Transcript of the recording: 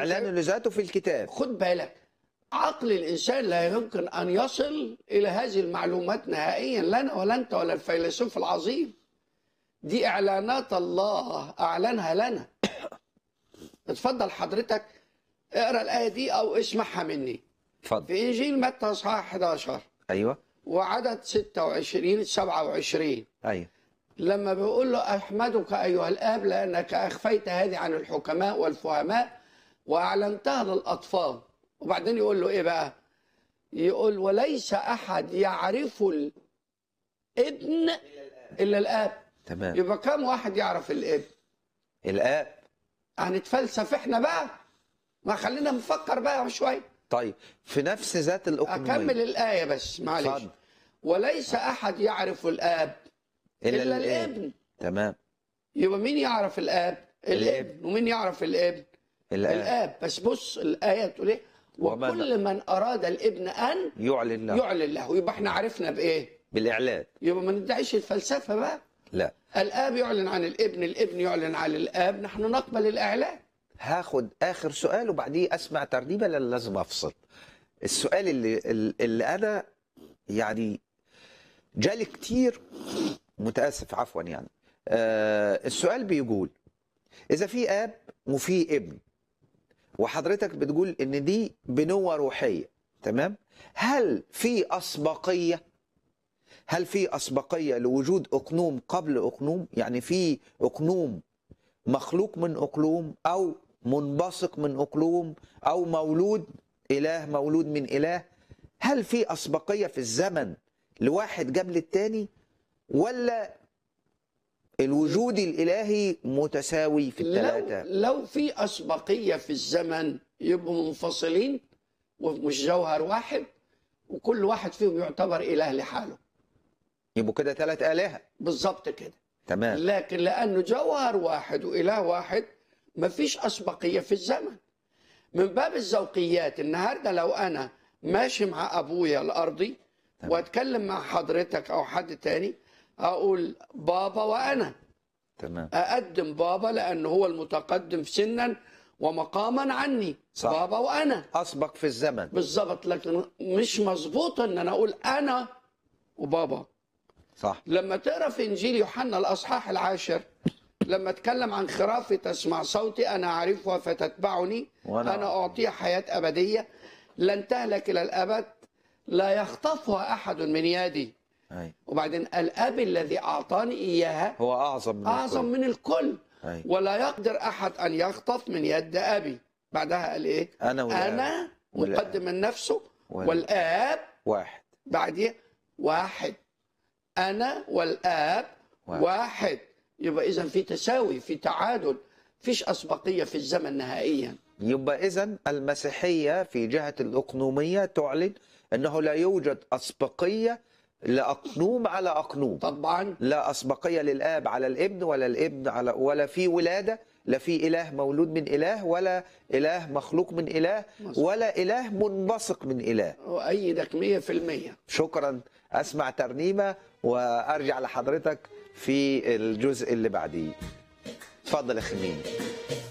اعلان لذاته في الكتاب خد بالك عقل الانسان لا يمكن ان يصل الى هذه المعلومات نهائيا لنا ولا انت ولا الفيلسوف العظيم دي اعلانات الله اعلنها لنا اتفضل حضرتك اقرا الايه دي او اسمعها مني اتفضل في انجيل متى اصحاح 11 ايوه وعدد 26 27 ايوه لما بيقول له احمدك ايها الاب لانك اخفيت هذه عن الحكماء والفهماء واعلنتها للاطفال وبعدين يقول له ايه بقى يقول وليس احد يعرف الابن الا الاب تمام يبقى كم واحد يعرف الابن الاب هنتفلسف احنا بقى ما خلينا نفكر بقى شويه طيب في نفس ذات اكمل الاقنوميه الايه بس معلش اتفضل. وليس احد يعرف الاب الا الا الاب الابن تمام يبقى مين يعرف الاب الابن ومين يعرف الابن الاب الاب بس بص الايه تقول ايه ومن- وكل من اراد الابن ان يعلن له يعلن له يبقى احنا عرفنا بايه بالاعلان يبقى ما ندعيش الفلسفه بقى لا الاب يعلن عن الابن الابن يعلن عن الاب نحن نقبل الاعلان هاخد اخر سؤال وبعديه اسمع ترنيمه لان لازم افصل السؤال اللي اللي انا يعني جالي كتير متاسف عفوا يعني آه السؤال بيقول اذا في اب وفي ابن وحضرتك بتقول ان دي بنوه روحيه تمام هل في اسبقيه هل في اسبقيه لوجود اقنوم قبل اقنوم يعني في اقنوم مخلوق من اقلوم او منبثق من اقلوم او مولود اله مولود من اله هل في اسبقيه في الزمن لواحد قبل التاني ولا الوجود الالهي متساوي في لو, الثلاثه لو في اسبقيه في الزمن يبقوا منفصلين ومش جوهر واحد وكل واحد فيهم يعتبر اله لحاله يبقوا كده ثلاث الهه بالظبط كده تمام لكن لانه جوهر واحد واله واحد مفيش اسبقيه في الزمن من باب الذوقيات النهارده لو انا ماشي مع ابويا الارضي تمام. واتكلم مع حضرتك او حد تاني اقول بابا وانا تمام اقدم بابا لانه هو المتقدم سنا ومقاما عني صح. بابا وانا اسبق في الزمن بالظبط لكن مش مظبوط ان انا اقول انا وبابا صح لما تقرا في انجيل يوحنا الاصحاح العاشر لما اتكلم عن خرافي تسمع صوتي انا اعرفها فتتبعني وأنا- انا اعطيها حياه ابديه لن تهلك الى الابد لا يخطفها احد من يدي أي. وبعدين الاب الذي اعطاني اياها هو اعظم من اعظم الكل. من الكل أي. ولا يقدر احد ان يخطف من يد ابي بعدها قال ايه انا والآب. انا والآب. مقدم من نفسه والآب. والاب واحد بعديه واحد انا والاب واحد. واحد يبقى اذا في تساوي في تعادل فيش اسبقيه في الزمن نهائيا يبقى اذا المسيحيه في جهه الاقنوميه تعلن انه لا يوجد اسبقيه لاقنوم على اقنوم طبعا لا اسبقيه للاب على الابن ولا الابن على ولا في ولاده لا في اله مولود من اله ولا اله مخلوق من اله مظبوط. ولا اله منبثق من اله اؤيدك 100% شكرا اسمع ترنيمه وارجع لحضرتك في الجزء اللي بعديه اتفضل يا خميني